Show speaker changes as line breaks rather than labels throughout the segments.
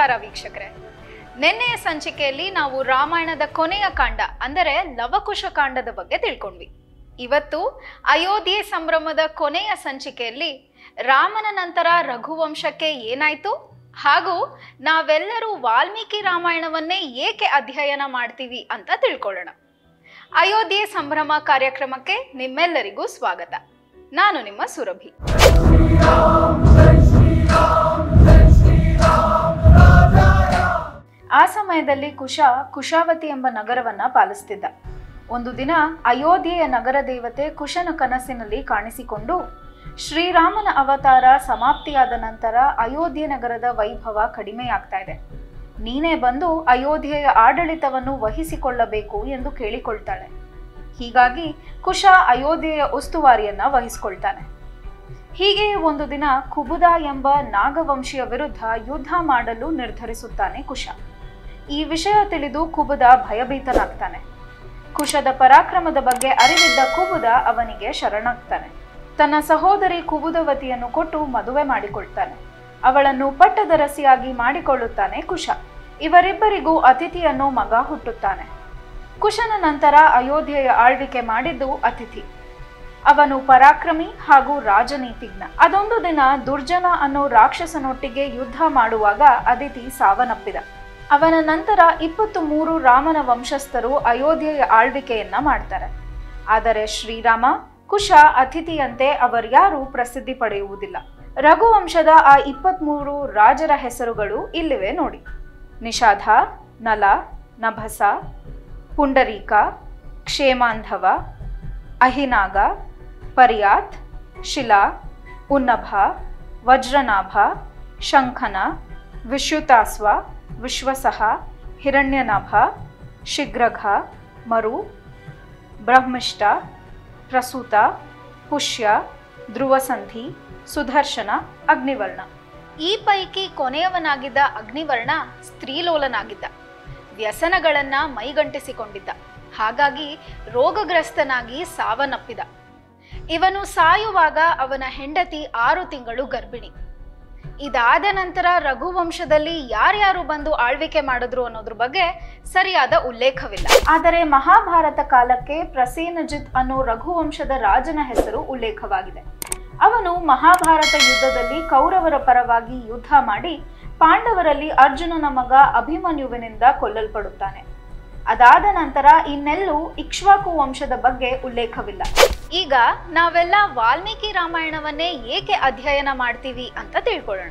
ನಮಸ್ಕಾರ ವೀಕ್ಷಕರೇ ನಿನ್ನೆಯ ಸಂಚಿಕೆಯಲ್ಲಿ ನಾವು ರಾಮಾಯಣದ ಕೊನೆಯ ಕಾಂಡ ಅಂದರೆ ಲವಕುಶ ಕಾಂಡದ ಬಗ್ಗೆ ತಿಳ್ಕೊಂಡ್ವಿ ಇವತ್ತು ಅಯೋಧ್ಯೆ ಸಂಭ್ರಮದ ಕೊನೆಯ ಸಂಚಿಕೆಯಲ್ಲಿ ರಾಮನ ನಂತರ ರಘುವಂಶಕ್ಕೆ ಏನಾಯ್ತು ಹಾಗೂ ನಾವೆಲ್ಲರೂ ವಾಲ್ಮೀಕಿ ರಾಮಾಯಣವನ್ನೇ ಏಕೆ ಅಧ್ಯಯನ ಮಾಡ್ತೀವಿ ಅಂತ ತಿಳ್ಕೊಳ್ಳೋಣ ಅಯೋಧ್ಯೆ ಸಂಭ್ರಮ ಕಾರ್ಯಕ್ರಮಕ್ಕೆ ನಿಮ್ಮೆಲ್ಲರಿಗೂ ಸ್ವಾಗತ ನಾನು ನಿಮ್ಮ ಸುರಭಿ ಆ ಸಮಯದಲ್ಲಿ ಕುಶ ಕುಶಾವತಿ ಎಂಬ ನಗರವನ್ನ ಪಾಲಿಸ್ತಿದ್ದ ಒಂದು ದಿನ ಅಯೋಧ್ಯೆಯ ನಗರ ದೇವತೆ ಕುಶನ ಕನಸಿನಲ್ಲಿ ಕಾಣಿಸಿಕೊಂಡು ಶ್ರೀರಾಮನ ಅವತಾರ ಸಮಾಪ್ತಿಯಾದ ನಂತರ ಅಯೋಧ್ಯೆ ನಗರದ ವೈಭವ ಕಡಿಮೆಯಾಗ್ತಾ ಇದೆ ನೀನೇ ಬಂದು ಅಯೋಧ್ಯೆಯ ಆಡಳಿತವನ್ನು ವಹಿಸಿಕೊಳ್ಳಬೇಕು ಎಂದು ಕೇಳಿಕೊಳ್ತಾಳೆ ಹೀಗಾಗಿ ಕುಶ ಅಯೋಧ್ಯೆಯ ಉಸ್ತುವಾರಿಯನ್ನ ವಹಿಸಿಕೊಳ್ತಾನೆ ಹೀಗೆ ಒಂದು ದಿನ ಕುಬುದ ಎಂಬ ನಾಗವಂಶಿಯ ವಿರುದ್ಧ ಯುದ್ಧ ಮಾಡಲು ನಿರ್ಧರಿಸುತ್ತಾನೆ ಕುಶ ಈ ವಿಷಯ ತಿಳಿದು ಕುಬುದ ಭಯಭೀತನಾಗ್ತಾನೆ ಕುಶದ ಪರಾಕ್ರಮದ ಬಗ್ಗೆ ಅರಿವಿದ್ದ ಕುಬುದ ಅವನಿಗೆ ಶರಣಾಗ್ತಾನೆ ತನ್ನ ಸಹೋದರಿ ಕುಬುದವತಿಯನ್ನು ಕೊಟ್ಟು ಮದುವೆ ಮಾಡಿಕೊಳ್ತಾನೆ ಅವಳನ್ನು ಪಟ್ಟದರಸಿಯಾಗಿ ಮಾಡಿಕೊಳ್ಳುತ್ತಾನೆ ಕುಶ ಇವರಿಬ್ಬರಿಗೂ ಅತಿಥಿ ಅನ್ನೋ ಮಗ ಹುಟ್ಟುತ್ತಾನೆ ಕುಶನ ನಂತರ ಅಯೋಧ್ಯೆಯ ಆಳ್ವಿಕೆ ಮಾಡಿದ್ದು ಅತಿಥಿ ಅವನು ಪರಾಕ್ರಮಿ ಹಾಗೂ ರಾಜನೀತಿಜ್ಞ ಅದೊಂದು ದಿನ ದುರ್ಜನ ಅನ್ನೋ ರಾಕ್ಷಸನೊಟ್ಟಿಗೆ ಯುದ್ಧ ಮಾಡುವಾಗ ಅದಿತಿ ಸಾವನ್ನಪ್ಪಿದ ಅವನ ನಂತರ ಇಪ್ಪತ್ತು ಮೂರು ರಾಮನ ವಂಶಸ್ಥರು ಅಯೋಧ್ಯೆಯ ಆಳ್ವಿಕೆಯನ್ನ ಮಾಡ್ತಾರೆ ಆದರೆ ಶ್ರೀರಾಮ ಕುಶ ಅತಿಥಿಯಂತೆ ಅವರ್ಯಾರೂ ಪ್ರಸಿದ್ಧಿ ಪಡೆಯುವುದಿಲ್ಲ ರಘುವಂಶದ ಆ ಇಪ್ಪತ್ಮೂರು ರಾಜರ ಹೆಸರುಗಳು ಇಲ್ಲಿವೆ ನೋಡಿ ನಿಷಾಧ ನಲ ನಭಸ ಪುಂಡರೀಕ ಕ್ಷೇಮಾಂಧವ ಅಹಿನಾಗ ಪರ್ಯಾತ್ ಶಿಲಾ ಉನ್ನಭ ವಜ್ರನಾಭ ಶಂಖನ ವಿಶ್ಯುತಾಸ್ವ ವಿಶ್ವಸಹ ಹಿರಣ್ಯನಾಭ ಶಿಗ್ರಘ ಮರು ಬ್ರಹ್ಮಿಷ್ಟ ಪ್ರಸೂತ ಪುಷ್ಯ ಧ್ರುವಸಂಧಿ ಸುದರ್ಶನ ಅಗ್ನಿವರ್ಣ ಈ ಪೈಕಿ ಕೊನೆಯವನಾಗಿದ್ದ ಅಗ್ನಿವರ್ಣ ಸ್ತ್ರೀಲೋಲನಾಗಿದ್ದ ವ್ಯಸನಗಳನ್ನ ಮೈಗಂಟಿಸಿಕೊಂಡಿದ್ದ ಹಾಗಾಗಿ ರೋಗಗ್ರಸ್ತನಾಗಿ ಸಾವನ್ನಪ್ಪಿದ ಇವನು ಸಾಯುವಾಗ ಅವನ ಹೆಂಡತಿ ಆರು ತಿಂಗಳು ಗರ್ಭಿಣಿ ಇದಾದ ನಂತರ ರಘುವಂಶದಲ್ಲಿ ಯಾರ್ಯಾರು ಬಂದು ಆಳ್ವಿಕೆ ಮಾಡಿದ್ರು ಅನ್ನೋದ್ರ ಬಗ್ಗೆ ಸರಿಯಾದ ಉಲ್ಲೇಖವಿಲ್ಲ ಆದರೆ ಮಹಾಭಾರತ ಕಾಲಕ್ಕೆ ಪ್ರಸೇನಜಿತ್ ಅನ್ನೋ ರಘುವಂಶದ ರಾಜನ ಹೆಸರು ಉಲ್ಲೇಖವಾಗಿದೆ ಅವನು ಮಹಾಭಾರತ ಯುದ್ಧದಲ್ಲಿ ಕೌರವರ ಪರವಾಗಿ ಯುದ್ಧ ಮಾಡಿ ಪಾಂಡವರಲ್ಲಿ ಅರ್ಜುನನ ಮಗ ಅಭಿಮನ್ಯುವಿನಿಂದ ಕೊಲ್ಲಲ್ಪಡುತ್ತಾನೆ ಅದಾದ ನಂತರ ಇನ್ನೆಲ್ಲೂ ಇಕ್ಷ್ವಾಕು ವಂಶದ ಬಗ್ಗೆ ಉಲ್ಲೇಖವಿಲ್ಲ ಈಗ ನಾವೆಲ್ಲ ವಾಲ್ಮೀಕಿ ರಾಮಾಯಣವನ್ನೇ ಏಕೆ ಅಧ್ಯಯನ ಮಾಡ್ತೀವಿ ಅಂತ ತಿಳ್ಕೊಳ್ಳೋಣ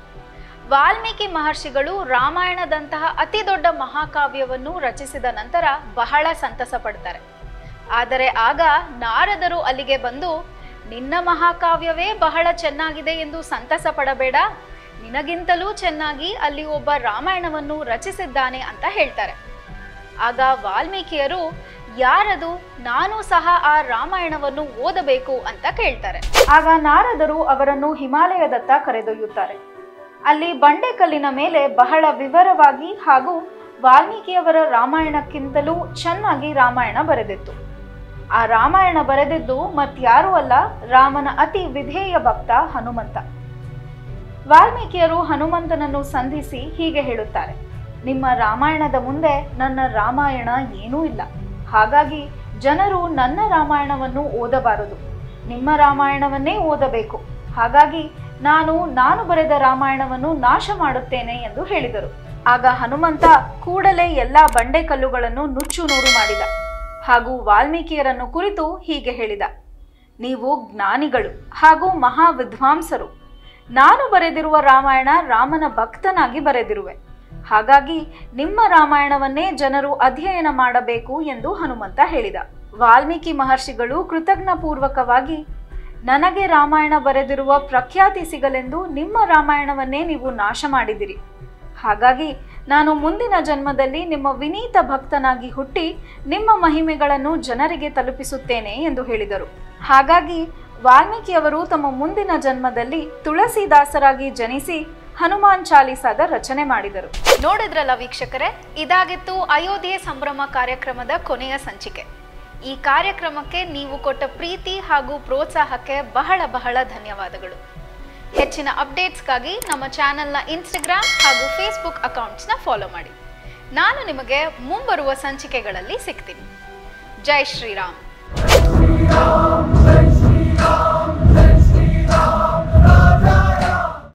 ವಾಲ್ಮೀಕಿ ಮಹರ್ಷಿಗಳು ರಾಮಾಯಣದಂತಹ ಅತಿ ದೊಡ್ಡ ಮಹಾಕಾವ್ಯವನ್ನು ರಚಿಸಿದ ನಂತರ ಬಹಳ ಸಂತಸ ಪಡ್ತಾರೆ ಆದರೆ ಆಗ ನಾರದರು ಅಲ್ಲಿಗೆ ಬಂದು ನಿನ್ನ ಮಹಾಕಾವ್ಯವೇ ಬಹಳ ಚೆನ್ನಾಗಿದೆ ಎಂದು ಸಂತಸ ಪಡಬೇಡ ನಿನಗಿಂತಲೂ ಚೆನ್ನಾಗಿ ಅಲ್ಲಿ ಒಬ್ಬ ರಾಮಾಯಣವನ್ನು ರಚಿಸಿದ್ದಾನೆ ಅಂತ ಹೇಳ್ತಾರೆ ಆಗ ವಾಲ್ಮೀಕಿಯರು ಯಾರದು ನಾನು ಸಹ ಆ ರಾಮಾಯಣವನ್ನು ಓದಬೇಕು ಅಂತ ಕೇಳ್ತಾರೆ ಆಗ ನಾರದರು ಅವರನ್ನು ಹಿಮಾಲಯದತ್ತ ಕರೆದೊಯ್ಯುತ್ತಾರೆ ಅಲ್ಲಿ ಬಂಡೆಕಲ್ಲಿನ ಮೇಲೆ ಬಹಳ ವಿವರವಾಗಿ ಹಾಗೂ ವಾಲ್ಮೀಕಿಯವರ ರಾಮಾಯಣಕ್ಕಿಂತಲೂ ಚೆನ್ನಾಗಿ ರಾಮಾಯಣ ಬರೆದಿತ್ತು ಆ ರಾಮಾಯಣ ಬರೆದಿದ್ದು ಮತ್ಯಾರೂ ಅಲ್ಲ ರಾಮನ ಅತಿ ವಿಧೇಯ ಭಕ್ತ ಹನುಮಂತ ವಾಲ್ಮೀಕಿಯರು ಹನುಮಂತನನ್ನು ಸಂಧಿಸಿ ಹೀಗೆ ಹೇಳುತ್ತಾರೆ ನಿಮ್ಮ ರಾಮಾಯಣದ ಮುಂದೆ ನನ್ನ ರಾಮಾಯಣ ಏನೂ ಇಲ್ಲ ಹಾಗಾಗಿ ಜನರು ನನ್ನ ರಾಮಾಯಣವನ್ನು ಓದಬಾರದು ನಿಮ್ಮ ರಾಮಾಯಣವನ್ನೇ ಓದಬೇಕು ಹಾಗಾಗಿ ನಾನು ನಾನು ಬರೆದ ರಾಮಾಯಣವನ್ನು ನಾಶ ಮಾಡುತ್ತೇನೆ ಎಂದು ಹೇಳಿದರು ಆಗ ಹನುಮಂತ ಕೂಡಲೇ ಎಲ್ಲಾ ಬಂಡೆಕಲ್ಲುಗಳನ್ನು ನುಚ್ಚು ನೂರು ಮಾಡಿದ ಹಾಗೂ ವಾಲ್ಮೀಕಿಯರನ್ನು ಕುರಿತು ಹೀಗೆ ಹೇಳಿದ ನೀವು ಜ್ಞಾನಿಗಳು ಹಾಗೂ ಮಹಾ ವಿದ್ವಾಂಸರು ನಾನು ಬರೆದಿರುವ ರಾಮಾಯಣ ರಾಮನ ಭಕ್ತನಾಗಿ ಬರೆದಿರುವೆ ಹಾಗಾಗಿ ನಿಮ್ಮ ರಾಮಾಯಣವನ್ನೇ ಜನರು ಅಧ್ಯಯನ ಮಾಡಬೇಕು ಎಂದು ಹನುಮಂತ ಹೇಳಿದ ವಾಲ್ಮೀಕಿ ಮಹರ್ಷಿಗಳು ಕೃತಜ್ಞ ಪೂರ್ವಕವಾಗಿ ನನಗೆ ರಾಮಾಯಣ ಬರೆದಿರುವ ಪ್ರಖ್ಯಾತಿ ಸಿಗಲೆಂದು ನಿಮ್ಮ ರಾಮಾಯಣವನ್ನೇ ನೀವು ನಾಶ ಮಾಡಿದಿರಿ ಹಾಗಾಗಿ ನಾನು ಮುಂದಿನ ಜನ್ಮದಲ್ಲಿ ನಿಮ್ಮ ವಿನೀತ ಭಕ್ತನಾಗಿ ಹುಟ್ಟಿ ನಿಮ್ಮ ಮಹಿಮೆಗಳನ್ನು ಜನರಿಗೆ ತಲುಪಿಸುತ್ತೇನೆ ಎಂದು ಹೇಳಿದರು ಹಾಗಾಗಿ ವಾಲ್ಮೀಕಿಯವರು ತಮ್ಮ ಮುಂದಿನ ಜನ್ಮದಲ್ಲಿ ತುಳಸಿದಾಸರಾಗಿ ಜನಿಸಿ ಹನುಮಾನ್ ಚಾಲಿಸಾದ ರಚನೆ ಮಾಡಿದರು ನೋಡಿದ್ರಲ್ಲ ವೀಕ್ಷಕರೇ ಇದಾಗಿತ್ತು ಅಯೋಧ್ಯೆ ಸಂಭ್ರಮ ಕಾರ್ಯಕ್ರಮದ ಕೊನೆಯ ಸಂಚಿಕೆ ಈ ಕಾರ್ಯಕ್ರಮಕ್ಕೆ ನೀವು ಕೊಟ್ಟ ಪ್ರೀತಿ ಹಾಗೂ ಪ್ರೋತ್ಸಾಹಕ್ಕೆ ಬಹಳ ಬಹಳ ಧನ್ಯವಾದಗಳು ಹೆಚ್ಚಿನ ಅಪ್ಡೇಟ್ಸ್ಗಾಗಿ ನಮ್ಮ ಚಾನೆಲ್ನ ಇನ್ಸ್ಟಾಗ್ರಾಮ್ ಹಾಗೂ ಫೇಸ್ಬುಕ್ ಅಕೌಂಟ್ಸ್ನ ಫಾಲೋ ಮಾಡಿ ನಾನು ನಿಮಗೆ ಮುಂಬರುವ ಸಂಚಿಕೆಗಳಲ್ಲಿ ಸಿಗ್ತೀನಿ ಜೈ ಶ್ರೀರಾಮ್